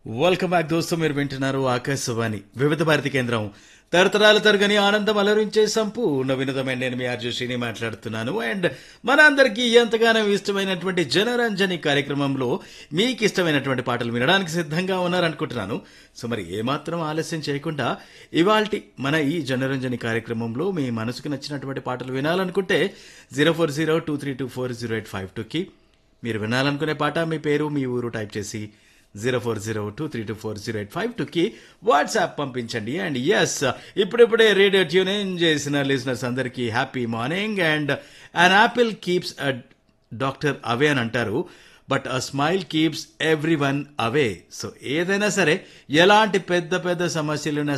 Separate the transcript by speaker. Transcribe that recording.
Speaker 1: welcome back దోస్తు మీరు వింటున్నారు ఆకాశవాణి వివిధ భారతి కేంద్రం తరతరాల తరగని ఆనందం అలరించే సంపూర్ణ వినోదమైన నేను మీ ఆర్జు శ్రీని మాట్లాడుతున్నాను అండ్ మన అందరికీ ఎంతగానో ఇష్టమైనటువంటి జనరంజని కార్యక్రమంలో మీకు ఇష్టమైనటువంటి పాటలు వినడానికి సిద్ధంగా ఉన్నారనుకుంటున్నాను సో మరి ఏమాత్రం ఆలస్యం చేయకుండా ఇవాల్టి మన ఈ జనరంజని కార్యక్రమంలో మీ మనసుకు నచ్చినటువంటి పాటలు వినాలనుకుంటే zero four zero two three two four zero eight five టూకి మీరు వినాలనుకునే పాట మీ పేరు మీ ఊరు టైప్ చేసి zero four zero two three two four zero eight five టూకి వాట్సాప్ పంపించండి అండ్ ఎస్ ఇప్పుడిప్పుడే రేడియో ట్యూన్ ఇన్ చేసిన లిజనర్స్ అందరికీ happy morning and an apple keeps a doctor away అని అంటారు but a smile keeps everyone away so ఏదైనా సరే ఎలాంటి పెద్ద పెద్ద సమస్యలున్నా